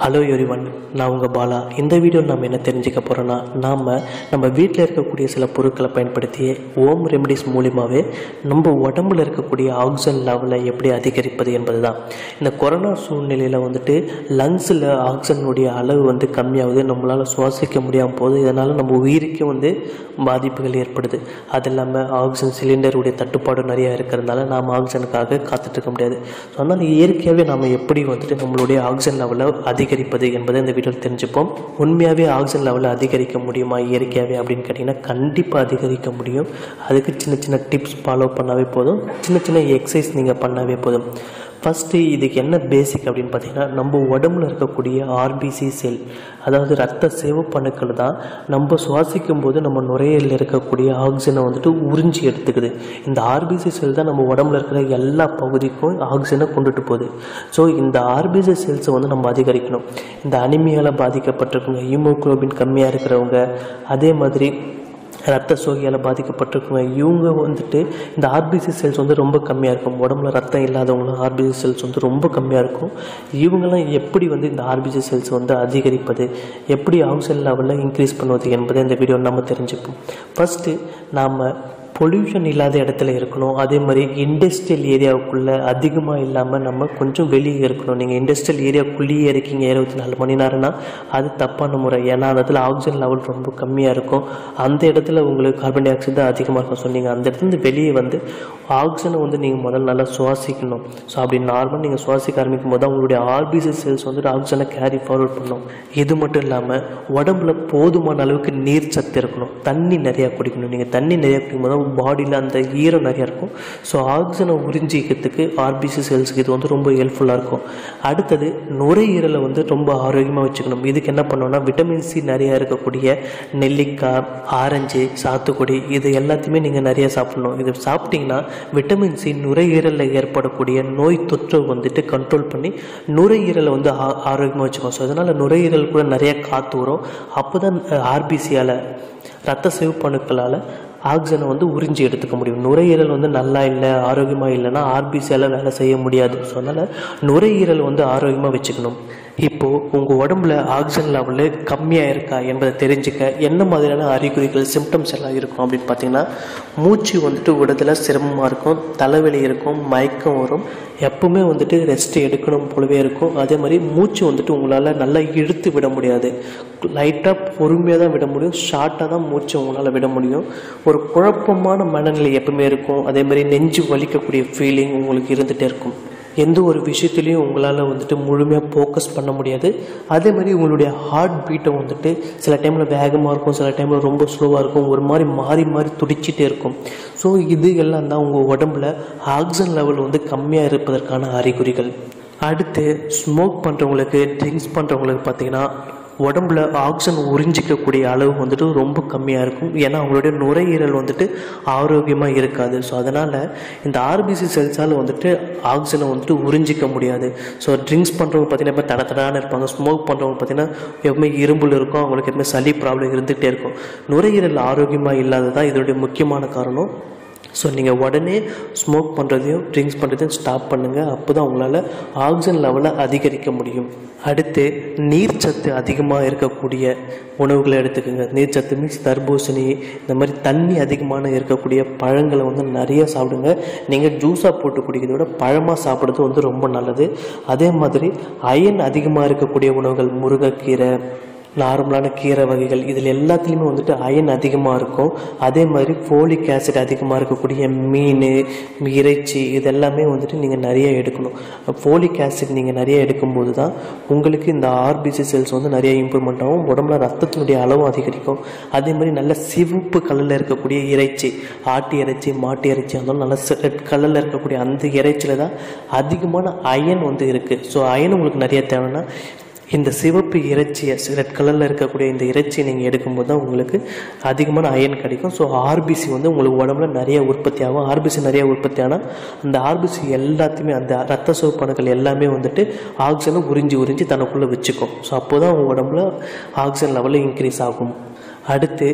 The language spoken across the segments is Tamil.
ஹலோ எரிவன் நான் உங்கள் பாலா இந்த வீடியோ நம்ம என்ன தெரிஞ்சுக்க போகிறோன்னா நாம் நம்ம வீட்டில் இருக்கக்கூடிய சில பொருட்களை பயன்படுத்தி ஓம் ரெமடிஸ் மூலியமாகவே நம்ம உடம்புல இருக்கக்கூடிய ஆக்சிஜன் லெவலை எப்படி அதிகரிப்பது என்பது தான் இந்த கொரோனா சூழ்நிலையில் வந்துட்டு லங்ஸில் ஆக்சிஜனுடைய அளவு வந்து கம்மியாகுது நம்மளால் சுவாசிக்க முடியாமல் போகுது இதனால் நம்ம உயிருக்கு வந்து பாதிப்புகள் ஏற்படுது அது இல்லாமல் ஆக்சிஜன் சிலிண்டருடைய தட்டுப்பாடு நிறையா இருக்கிறதுனால நாம் ஆக்சிஜனுக்காக காத்துட்ருக்க முடியாது ஸோ அதனால் இயற்கையாகவே நாம் எப்படி வந்துட்டு நம்மளுடைய ஆக்சிஜன் லெவலை அதிகரிப்பது என்பதை இந்த வீடியோவில் தெரிஞ்சுப்போம் உண்மையாகவே ஆக்சிஜன் லெவலை அதிகரிக்க முடியுமா இயற்கையாகவே அப்படின்னு கேட்டிங்கன்னா கண்டிப்பாக அதிகரிக்க முடியும் அதுக்கு சின்ன சின்ன டிப்ஸ் ஃபாலோ பண்ணாவே போதும் சின்ன சின்ன எக்ஸசைஸ் நீங்கள் பண்ணாவே போதும் ஃபஸ்ட்டு இதுக்கு என்ன பேசிக் அப்படின்னு பார்த்தீங்கன்னா நம்ம உடம்புல இருக்கக்கூடிய ஆர்பிசி செல் அதாவது ரத்த சிவப்பணுக்கள் தான் நம்ம சுவாசிக்கும் போது நம்ம நுரையீரலில் இருக்கக்கூடிய ஆக்சிஜனை வந்துட்டு உறிஞ்சி எடுத்துக்குது இந்த ஆர்பிசி செல் தான் நம்ம உடம்புல இருக்கிற எல்லா பகுதிக்கும் ஆக்சிஜனை கொண்டுட்டு போகுது ஸோ இந்த ஆர்பிசி செல்ஸை வந்து நம்ம அதிகரிக்கணும் இந்த அனிமியால் பாதிக்கப்பட்டிருக்கவங்க ஹீமோக்ளோபின் கம்மியாக இருக்கிறவங்க அதே மாதிரி ரத்த சோகையால் பாதிக்கப்பட்டிருக்கவங்க இவங்க வந்துட்டு இந்த ஆர்பிசி செல்ஸ் வந்து ரொம்ப கம்மியாக இருக்கும் உடம்புல ரத்தம் இல்லாதவங்களும் ஆர்பிசி செல்ஸ் வந்து ரொம்ப கம்மியாக இருக்கும் இவங்கெல்லாம் எப்படி வந்து இந்த ஆர்பிசி செல்ஸ் வந்து அதிகரிப்பது எப்படி ஆக்சிஜன் லெவலில் இன்க்ரீஸ் பண்ணுவது என்பதை இந்த வீடியோ நம்ம தெரிஞ்சுப்போம் ஃபஸ்ட்டு நாம் பொல்யூஷன் இல்லாத இடத்துல இருக்கணும் அதே மாதிரி இண்டஸ்ட்ரியல் ஏரியாவுக்குள்ளே அதிகமாக இல்லாமல் நம்ம கொஞ்சம் வெளியே இருக்கணும் நீங்கள் இண்டஸ்ட்ரியல் ஏரியாவுக்குள்ளேயே இருக்கீங்க இருபத்தி நாலு மணி நேரம்னா அது தப்பான முறை ஏன்னா அந்த இடத்துல ஆக்சிஜன் லெவல் ரொம்ப கம்மியாக இருக்கும் அந்த இடத்துல உங்களுக்கு கார்பன் டை ஆக்சைடு தான் அதிகமாக இருக்கும் சொன்னீங்க அந்த இடத்துல வெளியே வந்து ஆக்சிஜனை வந்து நீங்கள் முதல்ல நல்லா சுவாசிக்கணும் ஸோ அப்படி நார்மலாக நீங்கள் சுவாசிக்க ஆரம்பிக்கும் போது தான் உங்களுடைய ஆர்பிசி செல்ஸ் வந்துட்டு ஆக்சிஜனை கேரி ஃபார்வர்ட் பண்ணும் இது மட்டும் இல்லாமல் உடம்புல போதுமான அளவுக்கு நீர் சத்து இருக்கணும் தண்ணி நிறையா குடிக்கணும் நீங்கள் தண்ணி நிறையா குடிக்கும் போது பாடியில் அந்த ஈரம் நிறையா இருக்கும் ஸோ ஆக்சிஜனை உறிஞ்சிக்கிறதுக்கு ஆர்பிசி செல்ஸுக்கு இது வந்து ரொம்ப ஹெல்ப்ஃபுல்லாக இருக்கும் அடுத்தது நுரையீரலை வந்து ரொம்ப ஆரோக்கியமாக வச்சுக்கணும் இதுக்கு என்ன பண்ணோம்னா விட்டமின் சி நிறையா இருக்கக்கூடிய நெல்லிக்காய் ஆரஞ்சு சாத்துக்குடி இது எல்லாத்தையுமே நீங்கள் நிறைய சாப்பிடணும் இது சாப்பிட்டீங்கன்னா விட்டமின் சி நுரையீரலில் ஏற்படக்கூடிய நோய் தொற்றை வந்துட்டு கண்ட்ரோல் பண்ணி நுரையீரலை வந்து ஆ ஆரோக்கியமாக வச்சுக்கணும் ஸோ அதனால் நுரையீரல் கூட நிறைய காற்று வரும் அப்போ தான் ஆர்பிசியால் ரத்த சிவப்பணுக்களால் ஆக்சிஜனை வந்து உறிஞ்சி எடுத்துக்க முடியும் நுரையீரல் வந்து நல்லா இல்லை ஆரோக்கியமாக இல்லைன்னா ஆர்பிசியால் வேலை செய்ய முடியாது ஸோ அதனால் நுரையீரல் வந்து ஆரோக்கியமாக வச்சுக்கணும் இப்போது உங்கள் உடம்புல ஆக்சிஜன் லெவலு கம்மியாக இருக்கா என்பதை தெரிஞ்சுக்க என்ன மாதிரியான அறிகுறிகள் சிம்டம்ஸ் எல்லாம் இருக்கும் அப்படின்னு பார்த்தீங்கன்னா மூச்சு வந்துட்டு விடுதல சிரமமாக இருக்கும் தலைவலி இருக்கும் மயக்கம் வரும் எப்பவுமே வந்துட்டு ரெஸ்ட் எடுக்கணும் போலவே இருக்கும் அதே மாதிரி மூச்சு வந்துட்டு உங்களால் நல்லா இழுத்து விட முடியாது லைட்டாக பொறுமையாக தான் விட முடியும் ஷார்ட்டாக தான் மூச்சு உங்களால் விட முடியும் ஒரு குழப்பமான மனநிலை எப்பவுமே இருக்கும் அதே மாதிரி நெஞ்சு வலிக்கக்கூடிய ஃபீலிங் உங்களுக்கு இருந்துகிட்டே இருக்கும் எந்த ஒரு விஷயத்துலையும் உங்களால் வந்துட்டு முழுமையாக ஃபோக்கஸ் பண்ண முடியாது அதே மாதிரி உங்களுடைய ஹார்ட் பீட்டை வந்துட்டு சில டைமில் வேகமாக இருக்கும் சில டைமில் ரொம்ப ஸ்லோவாக இருக்கும் ஒரு மாதிரி மாறி மாறி துடிச்சிட்டே இருக்கும் ஸோ இது எல்லாம் தான் உங்கள் உடம்புல ஆக்சிஜன் லெவல் வந்து கம்மியாக இருப்பதற்கான அறிகுறிகள் அடுத்து ஸ்மோக் பண்ணுறவங்களுக்கு ட்ரிங்க்ஸ் பண்ணுறவங்களுக்கு பார்த்தீங்கன்னா உடம்புல ஆக்சிஜன் உறிஞ்சிக்கக்கூடிய அளவு வந்துட்டு ரொம்ப கம்மியாக இருக்கும் ஏன்னா அவங்களுடைய நுரையீரல் வந்துட்டு ஆரோக்கியமாக இருக்காது ஸோ அதனால் இந்த ஆர்பிசி செல்ஸால் வந்துட்டு ஆக்சிஜனை வந்துட்டு உறிஞ்சிக்க முடியாது ஸோ ட்ரிங்க்ஸ் பண்ணுறவங்க பார்த்தீங்கன்னா இப்போ தட தடான இருப்பாங்க ஸ்மோக் பண்ணுறவங்க பார்த்தீங்கன்னா எப்பவுமே இரும்புல இருக்கும் அவங்களுக்கு எப்பவுமே சளி ப்ராப்ளம் இருந்துகிட்டே இருக்கும் நுரையீரல் ஆரோக்கியமாக இல்லாததான் இதோடைய முக்கியமான காரணம் ஸோ நீங்கள் உடனே ஸ்மோக் பண்ணுறதையும் ட்ரிங்க்ஸ் பண்ணுறதையும் ஸ்டாப் பண்ணுங்கள் அப்போ தான் உங்களால் ஆக்சிஜன் லெவலை அதிகரிக்க முடியும் அடுத்து நீர்ச்சத்து அதிகமாக இருக்கக்கூடிய உணவுகளை எடுத்துக்கோங்க நீர்ச்சத்து மீன்ஸ் தர்பூசணி இந்த மாதிரி தண்ணி அதிகமான இருக்கக்கூடிய பழங்களை வந்து நிறைய சாப்பிடுங்க நீங்கள் ஜூஸாக போட்டு குடிக்கிறத விட பழமாக சாப்பிட்றது வந்து ரொம்ப நல்லது அதே மாதிரி அயன் அதிகமாக இருக்கக்கூடிய உணவுகள் முருங்கைக்கீரை நார்மலான கீரை வகைகள் இதில் எல்லாத்துலேயுமே வந்துட்டு அயன் அதிகமாக இருக்கும் அதே மாதிரி ஃபோலிக் ஆசிட் அதிகமாக இருக்கக்கூடிய மீன் இறைச்சி இது எல்லாமே வந்துட்டு நீங்கள் நிறைய எடுக்கணும் ஃபோலிக் ஆசிட் நீங்கள் நிறைய எடுக்கும்போது தான் உங்களுக்கு இந்த ஆர்பிசி செல்ஸ் வந்து நிறைய இம்ப்ரூவ்மெண்ட் ஆகும் உடம்புல ரத்தத்தினுடைய அளவும் அதிகரிக்கும் அதே மாதிரி நல்ல சிவப்பு கலரில் இருக்கக்கூடிய இறைச்சி ஆட்டு இறைச்சி மாட்டு இறைச்சி இருந்தாலும் நல்ல ரெட் கலரில் இருக்கக்கூடிய அந்த இறைச்சியில் தான் அதிகமான அயன் வந்து இருக்குது ஸோ அயன் உங்களுக்கு நிறைய தேவைன்னா இந்த சிவப்பு இறைச்சியை ரெட் கலரில் இருக்கக்கூடிய இந்த இறைச்சியை நீங்கள் எடுக்கும்போது தான் உங்களுக்கு அதிகமான அயன் கிடைக்கும் ஸோ ஆர்பிசி வந்து உங்களுக்கு உடம்புல நிறைய உற்பத்தி ஆகும் ஆர்பிசி நிறைய உற்பத்தி ஆனால் அந்த ஆர்பிசி எல்லாத்தையுமே அந்த ரத்த சிவப்பணுக்கள் எல்லாமே வந்துட்டு ஆக்சிஜனை உறிஞ்சி உறிஞ்சி தனக்குள்ளே வச்சுக்கும் ஸோ அப்போ தான் உங்கள் உடம்புல ஆக்சிஜன் லெவலில் இன்க்ரீஸ் ஆகும் அடுத்து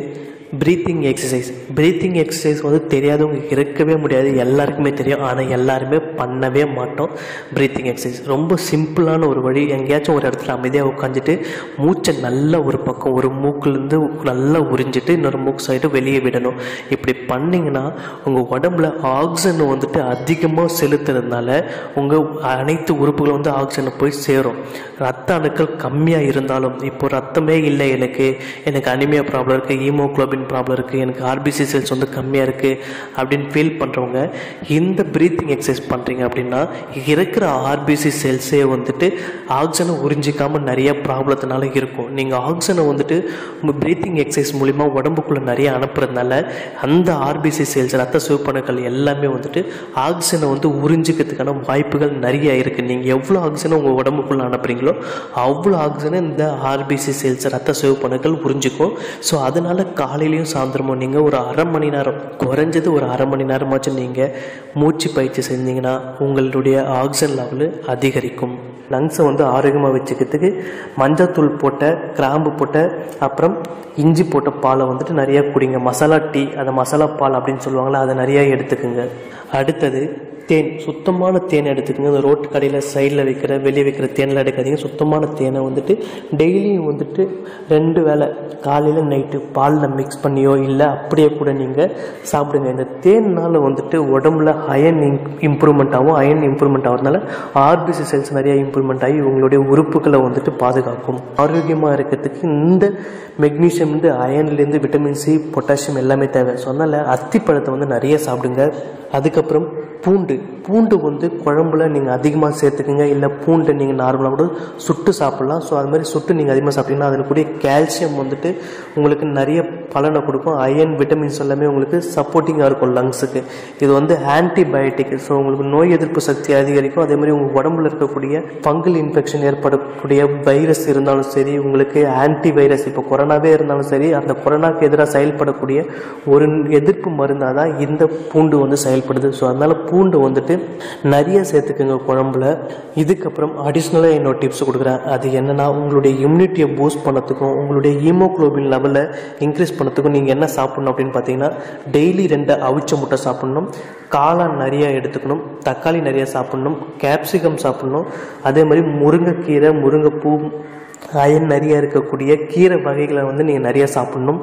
ப்ரீத்திங் எக்ஸசைஸ் ப்ரீத்திங் எக்ஸசைஸ் வந்து தெரியாதவங்க இருக்கவே முடியாது எல்லாருக்குமே தெரியும் ஆனால் எல்லாருமே பண்ணவே மாட்டோம் ப்ரீத்திங் எக்ஸசைஸ் ரொம்ப சிம்பிளான ஒரு வழி எங்கேயாச்சும் ஒரு இடத்துல அமைதியாக உட்காந்துட்டு மூச்சை நல்ல ஒரு பக்கம் ஒரு மூக்குலேருந்து நல்லா உறிஞ்சிட்டு இன்னொரு மூக்கு சைடு வெளியே விடணும் இப்படி பண்ணிங்கன்னா உங்கள் உடம்புல ஆக்சிஜன் வந்துட்டு அதிகமாக செலுத்துறதுனால உங்கள் அனைத்து உறுப்புகளும் வந்து ஆக்சிஜனை போய் சேரும் ரத்த அணுக்கள் கம்மியாக இருந்தாலும் இப்போ ரத்தமே இல்லை எனக்கு எனக்கு அனிமியா ப்ராப்ளம் இருக்குது ஹீமோக்ளோபின் ப்ராப்ளம் இருக்குது எனக்கு ஆர்பிசி செல்ஸ் வந்து கம்மியாக இருக்குது அப்படின்னு ஃபீல் பண்ணுறவங்க இந்த ப்ரீத்திங் எக்ஸசைஸ் பண்ணுறீங்க அப்படின்னா இருக்கிற ஆர்பிசி செல்ஸே வந்துட்டு ஆக்சிஜனை உறிஞ்சிக்காமல் நிறைய ப்ராப்ளத்தினால இருக்கும் நீங்கள் ஆக்சிஜனை வந்துட்டு உங்கள் ப்ரீத்திங் எக்ஸசைஸ் மூலிமா உடம்புக்குள்ளே நிறைய அனுப்புறதுனால அந்த ஆர்பிசி செல்ஸ் ரத்த சிவப்பணுக்கள் எல்லாமே வந்துட்டு ஆக்சிஜனை வந்து உறிஞ்சிக்கிறதுக்கான வாய்ப்புகள் நிறைய இருக்குது நீங்கள் எவ்வளோ ஆக்சிஜனை உங்கள் உடம்புக்குள்ளே அனுப்புறீங்களோ அவ்வளோ ஆக்சிஜனை இந்த ஆர்பிசி செல்ஸ் ரத்த சிவப்பணுக்கள் உறிஞ்சிக்கும் ஸோ அதனால் காலையிலையும் சாயந்தரமும் நீங்கள் ஒரு அரை மணி நேரம் குறைஞ்சது ஒரு அரை மணி நேரமாச்சும் நீங்கள் மூச்சு பயிற்சி செஞ்சீங்கன்னா உங்களுடைய ஆக்சிஜன் லெவலு அதிகரிக்கும் லங்ஸை வந்து ஆரோக்கியமாக வச்சுக்கிறதுக்கு மஞ்சத்தூள் போட்ட கிராம்பு போட்ட அப்புறம் இஞ்சி போட்ட பாலை வந்துட்டு நிறையா குடிங்க மசாலா டீ அந்த மசாலா பால் அப்படின்னு சொல்லுவாங்களே அதை நிறையா எடுத்துக்குங்க அடுத்தது தேன் சுத்தமான தேன் எடுத்துக்கோங்க இந்த ரோட்டு கடையில் சைடில் வைக்கிற வெளியே வைக்கிற தேனில் எடுக்காதீங்க சுத்தமான தேனை வந்துட்டு டெய்லியும் வந்துட்டு ரெண்டு வேளை காலையில் நைட்டு பாலில் மிக்ஸ் பண்ணியோ இல்லை அப்படியே கூட நீங்கள் சாப்பிடுங்க இந்த தேன்னால் வந்துட்டு உடம்புல அயன் இம்ப்ரூவ்மெண்ட் ஆகும் அயன் இம்ப்ரூவ்மெண்ட் ஆகிறதுனால ஆர்பிசி செல்ஸ் நிறைய இம்ப்ரூவ்மெண்ட் ஆகி உங்களுடைய உறுப்புகளை வந்துட்டு பாதுகாக்கும் ஆரோக்கியமாக இருக்கிறதுக்கு இந்த மெக்னீஷியம் வந்து அயன்லேருந்து விட்டமின் சி பொட்டாசியம் எல்லாமே தேவை ஸோ அதனால் அத்திப்பழத்தை வந்து நிறைய சாப்பிடுங்க அதுக்கப்புறம் பூண்டு பூண்டு வந்து குழம்புல நீங்கள் அதிகமாக சேர்த்துக்குங்க இல்லை பூண்டை நீங்கள் நார்மலாக கூட சுட்டு சாப்பிட்லாம் ஸோ அது மாதிரி சுட்டு நீங்கள் அதிகமாக சாப்பிட்டீங்கன்னா அதில் கூடிய கால்சியம் வந்துட்டு உங்களுக்கு நிறைய பலனை கொடுக்கும் அயன் விட்டமின்ஸ் எல்லாமே உங்களுக்கு சப்போர்ட்டிங்காக இருக்கும் லங்ஸுக்கு இது வந்து ஆன்டிபயோட்டிக் ஸோ உங்களுக்கு நோய் எதிர்ப்பு சக்தி அதிகரிக்கும் அதே மாதிரி உங்கள் உடம்புல இருக்கக்கூடிய ஃபங்கல் இன்ஃபெக்ஷன் ஏற்படக்கூடிய வைரஸ் இருந்தாலும் சரி உங்களுக்கு ஆன்டி வைரஸ் இப்போ கொரோனாவே இருந்தாலும் சரி அந்த கொரோனாக்கு எதிராக செயல்படக்கூடிய ஒரு எதிர்ப்பு மருந்தாக தான் இந்த பூண்டு வந்து செயல்படுது ஸோ அதனால் பூண்டு வந்துட்டு நிறைய சேர்த்துக்குங்க குழம்புல இதுக்கப்புறம் அடிஷ்னலாக என்னோட டிப்ஸ் கொடுக்குறேன் அது என்னென்னா உங்களுடைய இம்யூனிட்டியை பூஸ்ட் பண்ணத்துக்கும் உங்களுடைய ஹீமோக்ளோபின் லெவலை இன்க்ரீஸ் பண்ணத்துக்கும் நீங்கள் என்ன சாப்பிட்ணும் அப்படின்னு பார்த்தீங்கன்னா டெய்லி ரெண்டு அவிச்ச முட்டை சாப்பிட்ணும் காளான் நிறைய எடுத்துக்கணும் தக்காளி நிறைய சாப்பிட்ணும் கேப்சிகம் சாப்பிட்ணும் அதே மாதிரி முருங்கைக்கீரை முருங்கைப்பூ அயன் நிறைய இருக்கக்கூடிய கீரை வகைகளை வந்து நீங்கள் நிறைய சாப்பிட்ணும்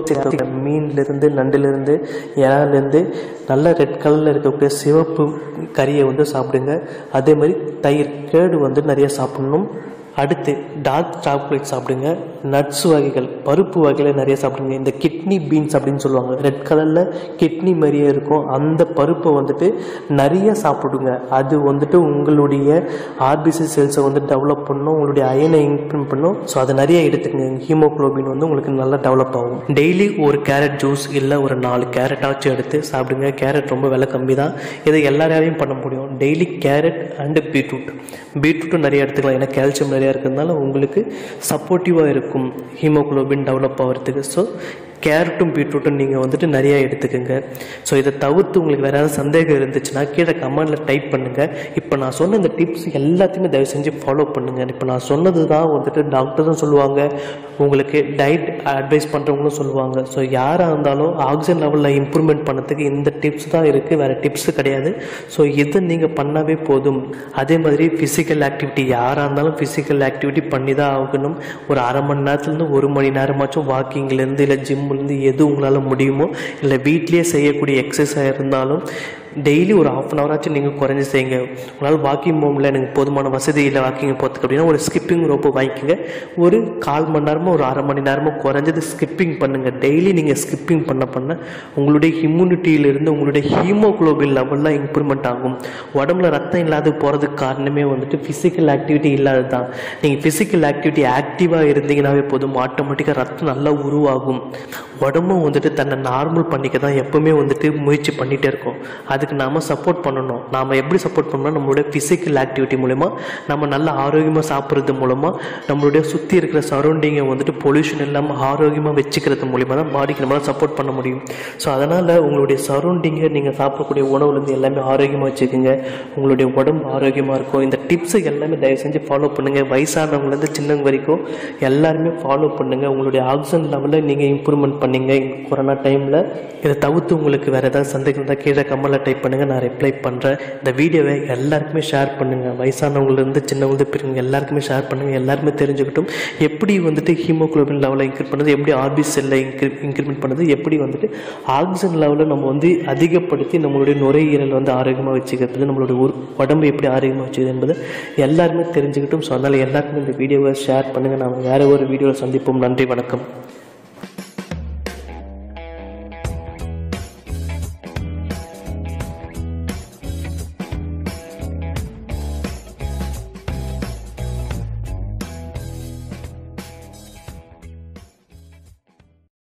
மீன்லேருந்து நண்டுலேருந்து இறாலேருந்து நல்ல ரெட் கலரில் இருக்கக்கூடிய சிவப்பு கறியை வந்து சாப்பிடுங்க அதே மாதிரி தயிர் கேடு வந்து நிறைய சாப்பிட்ணும் அடுத்து டார்க் சாக்லேட் சாப்பிடுங்க நட்ஸ் வகைகள் பருப்பு வகைகளை நிறைய சாப்பிடுங்க இந்த கிட்னி பீன்ஸ் அப்படின்னு சொல்லுவாங்க ரெட் கலரில் கிட்னி மாதிரியே இருக்கும் அந்த பருப்பை வந்துட்டு நிறைய சாப்பிடுங்க அது வந்துட்டு உங்களுடைய ஆர்பிசி செல்ஸை வந்து டெவலப் பண்ணும் உங்களுடைய அயனை இம்ப்ரூவ் பண்ணும் ஸோ அதை நிறைய எடுத்துக்கங்க ஹீமோக்ளோபின் வந்து உங்களுக்கு நல்லா டெவலப் ஆகும் டெய்லி ஒரு கேரட் ஜூஸ் இல்லை ஒரு நாலு கேரட்டாச்சும் எடுத்து சாப்பிடுங்க கேரட் ரொம்ப விலை கம்மி தான் இதை எல்லாராலையும் பண்ண முடியும் டெய்லி கேரட் அண்டு பீட்ரூட் பீட்ரூட்டும் நிறைய எடுத்துக்கலாம் ஏன்னா கால்சியம் நிறையா இருக்கிறதுனால உங்களுக்கு சப்போர்ட்டிவாக இருக்கும் ஹீமோக்ளோபின் டெவலப் ஆகிறதுக்கு ஸோ கேரட்டும் பீட்ரூட்டும் நீங்கள் வந்துட்டு நிறையா எடுத்துக்கோங்க ஸோ இதை தவிர்த்து உங்களுக்கு வேறு ஏதாவது சந்தேகம் இருந்துச்சுன்னா கீழே கமெண்டில் டைப் பண்ணுங்கள் இப்போ நான் சொன்ன இந்த டிப்ஸ் எல்லாத்தையுமே தயவு செஞ்சு ஃபாலோ பண்ணுங்கள் இப்போ நான் சொன்னது தான் வந்துட்டு டாக்டரும் சொல்லுவாங்க உங்களுக்கு டயட் அட்வைஸ் பண்ணுறவங்களும் சொல்லுவாங்க ஸோ யாராக இருந்தாலும் ஆக்சிஜன் லெவலில் இம்ப்ரூவ்மெண்ட் பண்ணதுக்கு இந்த டிப்ஸ் தான் இருக்குது வேறு டிப்ஸ் கிடையாது ஸோ இதை நீங்கள் பண்ணாவே போதும் அதே மாதிரி ஃபிசிக்கல் ஆக்டிவிட்டி யாராக இருந்தாலும் ஃபிசிக்கல் ஆக்டிவிட்டி பண்ணி தான் ஆகணும் ஒரு அரை மணி நேரத்துலேருந்து ஒரு மணி நேரமாச்சும் வாக்கிங்லேருந்து இல்லை ஜிம்லேருந்து எது உங்களால் முடியுமோ இல்லை வீட்லேயே செய்யக்கூடிய எக்ஸசைஸாக இருந்தாலும் டெய்லி ஒரு ஆஃப் அன் ஹவராச்சும் நீங்கள் குறைஞ்சி செய்யுங்க உங்களால் வாக்கிங் போகல எனக்கு போதுமான வசதி இல்லை வாக்கிங் போகிறதுக்கு அப்படின்னா ஒரு ஸ்கிப்பிங் ரோப்பு வாங்கிக்கோங்க ஒரு கால் மணி நேரமோ ஒரு அரை மணி நேரமோ குறைஞ்சது ஸ்கிப்பிங் பண்ணுங்கள் டெய்லி நீங்கள் ஸ்கிப்பிங் பண்ண பண்ண உங்களுடைய இம்யூனிட்டியிலிருந்து உங்களுடைய ஹீமோக்ளோபின் லெவலில் இம்ப்ரூவ்மெண்ட் ஆகும் உடம்புல ரத்தம் இல்லாத போகிறதுக்கு காரணமே வந்துட்டு ஃபிசிக்கல் ஆக்டிவிட்டி இல்லாதது தான் நீங்கள் ஃபிசிக்கல் ஆக்டிவிட்டி ஆக்டிவாக இருந்தீங்கன்னாவே போதும் ஆட்டோமேட்டிக்காக ரத்தம் நல்லா உருவாகும் உடம்பும் வந்துட்டு தன்னை நார்மல் பண்ணிக்க தான் எப்பவுமே வந்துட்டு முயற்சி பண்ணிகிட்டே இருக்கும் அது அதுக்கு நாம் சப்போர்ட் பண்ணணும் நாம் எப்படி சப்போர்ட் பண்ணணும் நம்மளுடைய ஃபிசிக்கல் ஆக்டிவிட்டி மூலமா நம்ம நல்ல ஆரோக்கியமாக சாப்பிட்றது மூலமாக நம்மளுடைய சுற்றி இருக்கிற சரௌண்டிங்கை வந்துட்டு பொல்யூஷன் இல்லாமல் ஆரோக்கியமாக வச்சுக்கிறது மூலிமா தான் பாடிக்கு நம்மளால் சப்போர்ட் பண்ண முடியும் ஸோ அதனால் உங்களுடைய சரௌண்டிங்கை நீங்கள் சாப்பிடக்கூடிய உணவுலேருந்து எல்லாமே ஆரோக்கியமாக வச்சுக்கோங்க உங்களுடைய உடம்பு ஆரோக்கியமாக இருக்கும் இந்த டிப்ஸை எல்லாமே தயவு செஞ்சு ஃபாலோ பண்ணுங்கள் வயசானவங்கலேருந்து சின்னவங்க வரைக்கும் எல்லாருமே ஃபாலோ பண்ணுங்கள் உங்களுடைய ஆக்சிஜன் லெவலில் நீங்கள் இம்ப்ரூவ்மெண்ட் பண்ணீங்க கொரோனா டைமில் இதை தவிர்த்து உங்களுக்கு வேறு ஏதாவது சந்தேகம் இருந்தால் கீழே கம்மலில் டைப் பண்ணுங்கள் நான் ரிப்ளை பண்ணுறேன் இந்த வீடியோவை எல்லாருக்குமே ஷேர் பண்ணுங்கள் வயசானவங்கலேருந்து சின்னவங்க பெரியவங்க எல்லாருக்குமே ஷேர் பண்ணுங்கள் எல்லாருமே தெரிஞ்சுக்கிட்டும் எப்படி வந்துட்டு ஹீமோகுளோபின் லெவலை இன்க்ரீட் பண்ணுறது எப்படி ஆர்பி செல்லை இன்க்ரி இன்க்ரிமெண்ட் பண்ணுறது எப்படி வந்துட்டு ஆக்சிஜன் லெவலை நம்ம வந்து அதிகப்படுத்தி நம்மளுடைய நுரையீரல் வந்து ஆரோக்கியமாக வச்சுக்கிறது நம்மளுடைய உரு- உடம்பு எப்படி ஆரோக்கியமாக வச்சுக்கிறது என்பதை எல்லாருமே தெரிஞ்சுக்கிட்டும் ஸோ அதனால் எல்லாருக்குமே இந்த வீடியோவை ஷேர் பண்ணுங்கள் நாம் வேறு ஒரு வீடியோவில் சந்திப்போம் நன்றி வணக்கம்